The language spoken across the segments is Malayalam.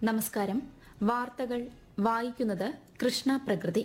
നമസ്കാരം വാർത്തകൾ വായിക്കുന്നത് കൃഷ്ണ പ്രകൃതി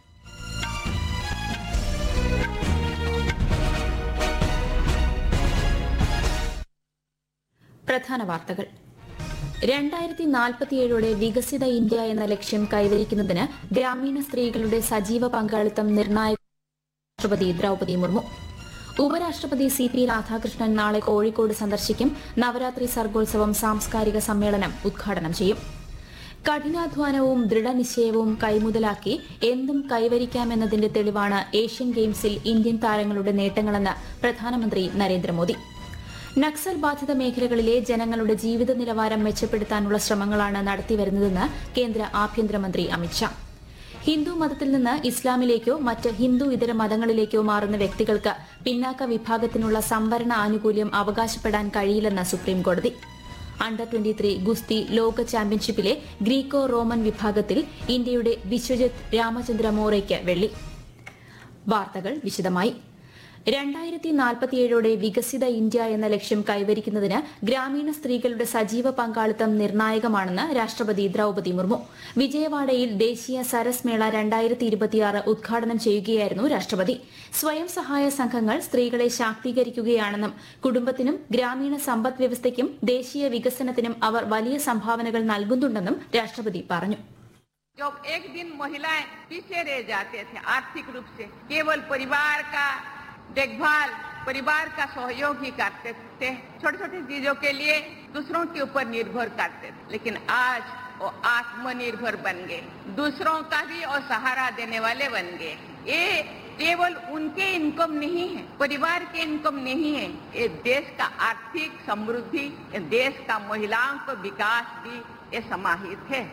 പ്രധാന വാർത്തകൾ രണ്ടായിരത്തി നാൽപ്പത്തിയേഴോടെ വികസിത ഇന്ത്യ എന്ന ലക്ഷ്യം കൈവരിക്കുന്നതിന് ഗ്രാമീണ സ്ത്രീകളുടെ സജീവ പങ്കാളിത്തം നിർണായക രാഷ്ട്രപതി ദ്രൗപദി മുർമു ഉപരാഷ്ട്രപതി സി പി രാധാകൃഷ്ണൻ നാളെ കോഴിക്കോട് സന്ദർശിക്കും നവരാത്രി സർഗോത്സവം സാംസ്കാരിക സമ്മേളനം ഉദ്ഘാടനം ചെയ്യും കഠിനാധ്വാനവും ദൃഢനിശ്ചയവും കൈമുതലാക്കി എന്തും കൈവരിക്കാമെന്നതിന്റെ തെളിവാണ് ഏഷ്യൻ ഗെയിംസിൽ ഇന്ത്യൻ താരങ്ങളുടെ നേട്ടങ്ങളെന്ന് പ്രധാനമന്ത്രി നരേന്ദ്രമോദി നക്സൽ ബാധിത മേഖലകളിലെ ജനങ്ങളുടെ ജീവിത നിലവാരം മെച്ചപ്പെടുത്താനുള്ള ശ്രമങ്ങളാണ് നടത്തിവരുന്നതെന്ന് കേന്ദ്ര ആഭ്യന്തരമന്ത്രി അമിത്ഷാ ഹിന്ദു മതത്തിൽ നിന്ന് ഇസ്ലാമിലേക്കോ മറ്റ് ഹിന്ദു ഇതര മതങ്ങളിലേക്കോ മാറുന്ന വ്യക്തികൾക്ക് പിന്നാക്ക വിഭാഗത്തിനുള്ള സംവരണ ആനുകൂല്യം അവകാശപ്പെടാൻ കഴിയില്ലെന്ന് സുപ്രീംകോടതി അണ്ടർ 23 ഗുസ്തി ലോക ചാമ്പ്യൻഷിപ്പിലെ ഗ്രീക്കോ റോമൻ വിഭാഗത്തിൽ ഇന്ത്യയുടെ വിശ്വജിത് രാമചന്ദ്ര മോറയ്ക്ക് വെള്ളി വാർത്തകൾ വിശദമായി രണ്ടായിരത്തി നാൽപ്പത്തിയേഴോടെ വികസിത ഇന്ത്യ എന്ന ലക്ഷ്യം കൈവരിക്കുന്നതിന് ഗ്രാമീണ സ്ത്രീകളുടെ സജീവ പങ്കാളിത്തം നിർണായകമാണെന്ന് രാഷ്ട്രപതി ദ്രൌപദി മുർമു വിജയവാഡയിൽ ദേശീയ സരസ് മേള രണ്ടായിരത്തി ഇരുപത്തിയാറ് ഉദ്ഘാടനം ചെയ്യുകയായിരുന്നു രാഷ്ട്രപതി സ്വയം സഹായ സംഘങ്ങൾ സ്ത്രീകളെ ശാക്തീകരിക്കുകയാണെന്നും കുടുംബത്തിനും ഗ്രാമീണ സമ്പദ് വ്യവസ്ഥയ്ക്കും ദേശീയ വികസനത്തിനും അവർ വലിയ സംഭാവനകൾ നൽകുന്നുണ്ടെന്നും രാഷ്ട്രപതി പറഞ്ഞു जब एक दिन महिलाएं पीछे रह जाते थे आर्थिक रूप से केवल परिवार का देखभाल परिवार का सहयोग ही करते थे छोटे छोटे चीजों के लिए दूसरों के ऊपर निर्भर करते थे लेकिन आज वो आत्मनिर्भर बन गए दूसरों का भी और सहारा देने वाले बन गए ये केवल उनके इनकम नहीं है परिवार के इनकम नहीं है ये देश का आर्थिक समृद्धि ये देश का महिलाओं का विकास भी ये समाहित है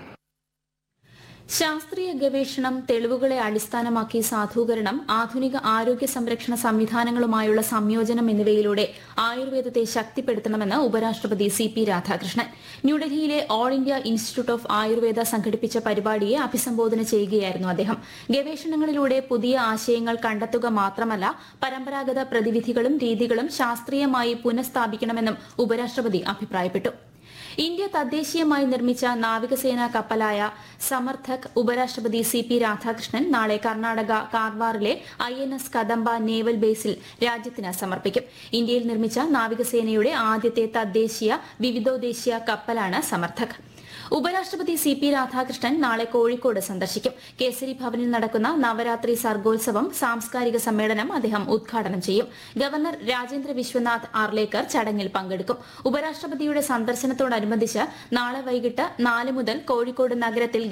ശാസ്ത്രീയ ഗവേഷണം തെളിവുകളെ അടിസ്ഥാനമാക്കി സാധൂകരണം ആധുനിക ആരോഗ്യ സംരക്ഷണ സംവിധാനങ്ങളുമായുള്ള സംയോജനം എന്നിവയിലൂടെ ആയുർവേദത്തെ ശക്തിപ്പെടുത്തണമെന്ന് ഉപരാഷ്ട്രപതി സി പി രാധാകൃഷ്ണൻ ന്യൂഡൽഹിയിലെ all India institute of Ayurveda സംഘടിപ്പിച്ച പരിപാടിയെ അഭിസംബോധന ചെയ്യുകയായിരുന്നു അദ്ദേഹം ഗവേഷണങ്ങളിലൂടെ പുതിയ ആശയങ്ങൾ കണ്ടെത്തുക മാത്രമല്ല പരമ്പരാഗത പ്രതിവിധികളും രീതികളും ശാസ്ത്രീയമായി പുനഃസ്ഥാപിക്കണമെന്നും ഉപരാഷ്ട്രപതി അഭിപ്രായപ്പെട്ടു ഇന്ത്യ തദ്ദേശീയമായി നിർമ്മിച്ച നാവികസേനാ കപ്പലായ സമർത്ഥക് ഉപരാഷ്ട്രപതി സി പി രാധാകൃഷ്ണൻ നാളെ കർണാടക കാർവാറിലെ I N S Kadamba naval ബേസിൽ രാജ്യത്തിന് സമർപ്പിക്കും ഇന്ത്യയിൽ നിർമ്മിച്ച നാവികസേനയുടെ ആദ്യത്തെ തദ്ദേശീയ വിവിധോദ്ദേശീയ കപ്പലാണ് സമർത്ഥക് ഉപരാഷ്ട്രപതി സി പി രാധാകൃഷ്ണൻ നാളെ കോഴിക്കോട് സന്ദർശിക്കും കേസരി ഭവനിൽ നടക്കുന്ന നവരാത്രി സർഗോത്സവം സാംസ്കാരിക സമ്മേളനം അദ്ദേഹം ഉദ്ഘാടനം ചെയ്യും ഗവർണർ രാജേന്ദ്ര വിശ്വനാഥ് ആർലേക്കർ ചടങ്ങിൽ പങ്കെടുക്കും ഉപരാഷ്ട്രപതിയുടെ സന്ദർശനത്തോടനുബന്ധിച്ച് നാളെ വൈകിട്ട് നാല് മുതൽ കോഴിക്കോട് നഗരത്തിൽ